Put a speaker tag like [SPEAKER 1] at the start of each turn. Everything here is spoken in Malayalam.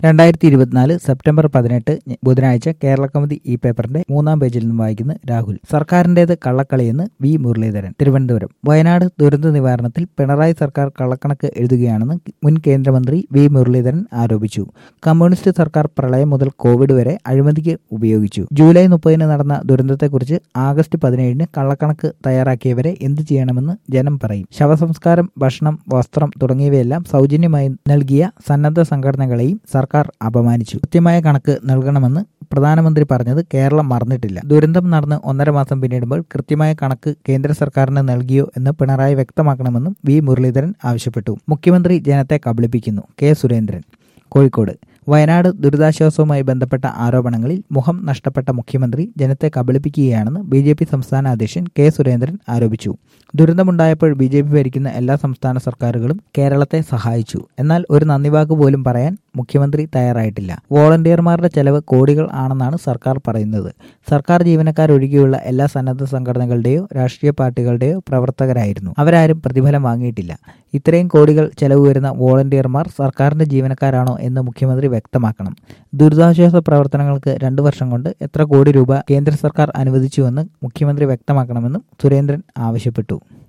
[SPEAKER 1] രണ്ടായിരത്തി ഇരുപത്തിനാല് സെപ്റ്റംബർ പതിനെട്ട് ഞ- ബുധനാഴ്ച കേരള കൗമുദി ഈ പേപ്പറിന്റെ മൂന്നാം പേജിൽ നിന്നും വായിക്കുന്ന രാഹുൽ സർക്കാരിന്റേത് കള്ളക്കളിയെന്ന് വി മുരളീധരൻ തിരുവനന്തപുരം വയനാട് ദുരന്ത നിവാരണത്തിൽ പിണറായി സർക്കാർ കള്ളക്കണക്ക് എഴുതുകയാണെന്ന് മുൻ കേന്ദ്രമന്ത്രി വി മുരളീധരൻ ആരോപിച്ചു കമ്മ്യൂണിസ്റ്റ് സർക്കാർ പ്രളയം മുതൽ കോവിഡ് വരെ അഴിമതിക്ക് ഉപയോഗിച്ചു ജൂലൈ മുപ്പതിന് നടന്ന ദുരന്തത്തെക്കുറിച്ച് ആഗസ്റ്റ് പതിനേഴിന് കള്ളക്കണക്ക് തയ്യാറാക്കിയവരെ എന്ത് ചെയ്യണമെന്ന് ജനം പറയും ശവസംസ്കാരം ഭക്ഷണം വസ്ത്രം തുടങ്ങിയവയെല്ലാം സൗജന്യമായി നൽകിയ സന്നദ്ധ സംഘടനകളെയും സർക്കാർ അപമാനിച്ചു കൃത്യമായ കണക്ക് നൽകണമെന്ന് പ്രധാനമന്ത്രി പറഞ്ഞത് കേരളം മറന്നിട്ടില്ല ദുരന്തം നടന്ന് ഒന്നര മാസം പിന്നിടുമ്പോൾ കൃത്യമായ കണക്ക് കേന്ദ്ര സർക്കാരിന് നൽകിയോ എന്ന് പിണറായി വ്യക്തമാക്കണമെന്നും വി മുരളീധരൻ ആവശ്യപ്പെട്ടു മുഖ്യമന്ത്രി ജനത്തെ കബളിപ്പിക്കുന്നു കെ സുരേന്ദ്രൻ കോഴിക്കോട് വയനാട് ദുരിതാശ്വാസവുമായി ബന്ധപ്പെട്ട ആരോപണങ്ങളിൽ മുഖം നഷ്ടപ്പെട്ട മുഖ്യമന്ത്രി ജനത്തെ കബളിപ്പിക്കുകയാണെന്ന് ബി ജെ പി സംസ്ഥാന അധ്യക്ഷൻ കെ സുരേന്ദ്രൻ ആരോപിച്ചു ദുരന്തമുണ്ടായപ്പോൾ ബി ജെ പി ഭരിക്കുന്ന എല്ലാ സംസ്ഥാന സർക്കാരുകളും കേരളത്തെ സഹായിച്ചു എന്നാൽ ഒരു നന്ദിവാക്ക് പോലും പറയാൻ മുഖ്യമന്ത്രി തയ്യാറായിട്ടില്ല വോളണ്ടിയർമാരുടെ ചെലവ് കോടികൾ ആണെന്നാണ് സർക്കാർ പറയുന്നത് സർക്കാർ ജീവനക്കാരൊഴികെയുള്ള എല്ലാ സന്നദ്ധ സംഘടനകളുടെയോ രാഷ്ട്രീയ പാർട്ടികളുടെയോ പ്രവർത്തകരായിരുന്നു അവരാരും പ്രതിഫലം വാങ്ങിയിട്ടില്ല ഇത്രയും കോടികൾ ചെലവ് വരുന്ന വോളണ്ടിയർമാർ സർക്കാരിന്റെ ജീവനക്കാരാണോ എന്ന് മുഖ്യമന്ത്രി വ്യക്തമാക്കണം ദുരിതാശ്വാസ പ്രവർത്തനങ്ങൾക്ക് രണ്ടു വർഷം കൊണ്ട് എത്ര കോടി രൂപ കേന്ദ്ര സർക്കാർ അനുവദിച്ചുവെന്ന് മുഖ്യമന്ത്രി വ്യക്തമാക്കണമെന്നും സുരേന്ദ്രൻ ആവശ്യപ്പെട്ടു